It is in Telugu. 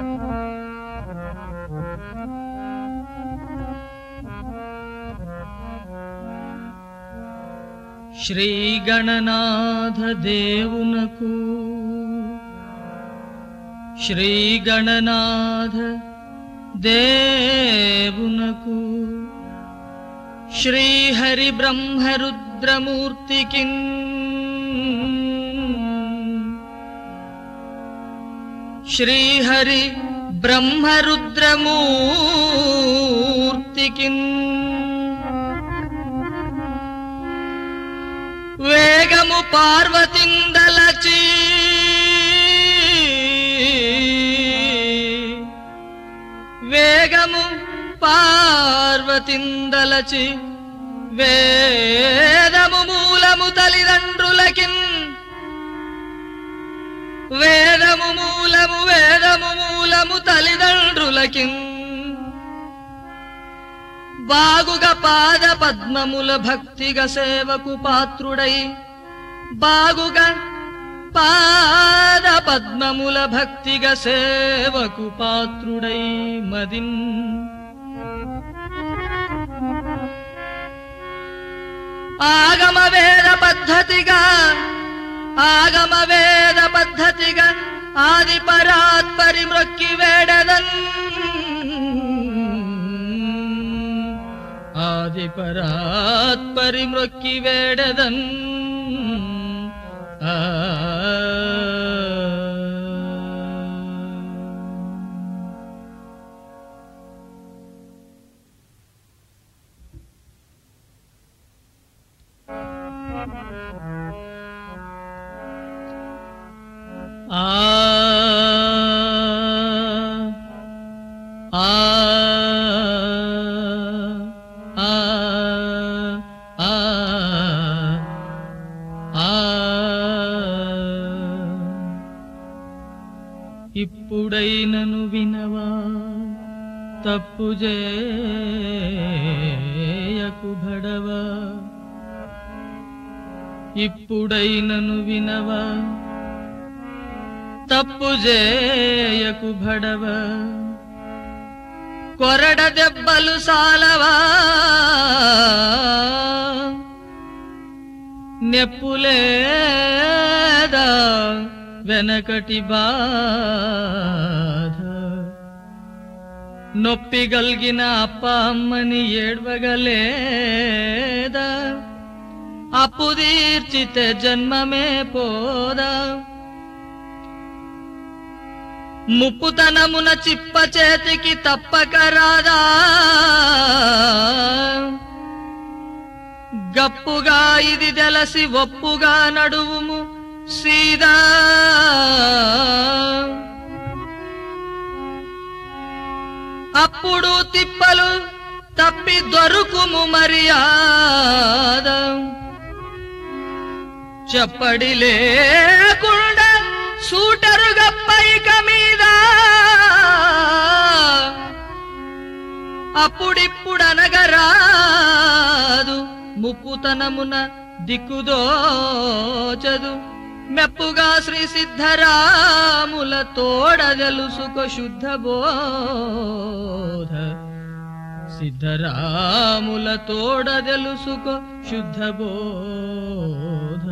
శ్రీ గణనాథ దేవునకు శ్రీ గణనాథ దేవునకు శ్రీహరి బ్రహ్మరుద్రమూర్తికి శ్రీహరి బ్రహ్మరుద్రమూర్తికి వేగము పార్వతిందలచి వేగము పార్వతిందలచి వేదము మూలము తల్లిదండ్రులకిన్ వేదము మూలము వేదము మూలము తల్లిదండ్రులకిన్ బాగుగా పాద పద్మముల భక్తిగా సేవకు పాత్రుడై బాగుగా పాద పద్మముల భక్తిగా సేవకు పాత్రుడై మదిన్ ఆగమ వేద పద్ధతిగా ఆగమ వేద పద్ధతిగా ఆది పరాత్పరి మ్రొక్కి వేడదన్ ఆది పరాత్పరి మ్రొక్కి వేడదన్ ఆ ఆ ఆ ఆ ఆ ఆ ఇప్పుడైనను వినవా తప్పు చేయకు భడవా ఇప్పుడైనను వినవా తప్పు చేయకు భడవ కొరడ దెబ్బలు సాలవా నెప్పులేదా వెనకటి బాధ నొప్పి గల్గిన అప్ప అమ్మని ఏడ్వగలేదా అప్పు తీర్చితే జన్మమే పోదా ముప్పుతనమున చిప్ప చేతికి తప్పక రాదా గప్పుగా ఇది తెలసి ఒప్పుగా నడువుము సీదా అప్పుడు తిప్పలు తప్పి దొరుకుము మర్యాద చెప్పడి లేకుండా సూటరు గప్పైక మీద అప్పుడిప్పుడనగరాదు ముప్పుతనమున దిక్కుదోచదు మెప్పుగా శ్రీ సిద్ధరాముల తోడ తెలుసుకో శుద్ధ బోధ సిద్ధరాముల తోడ తెలుసుకో శుద్ధ బోధ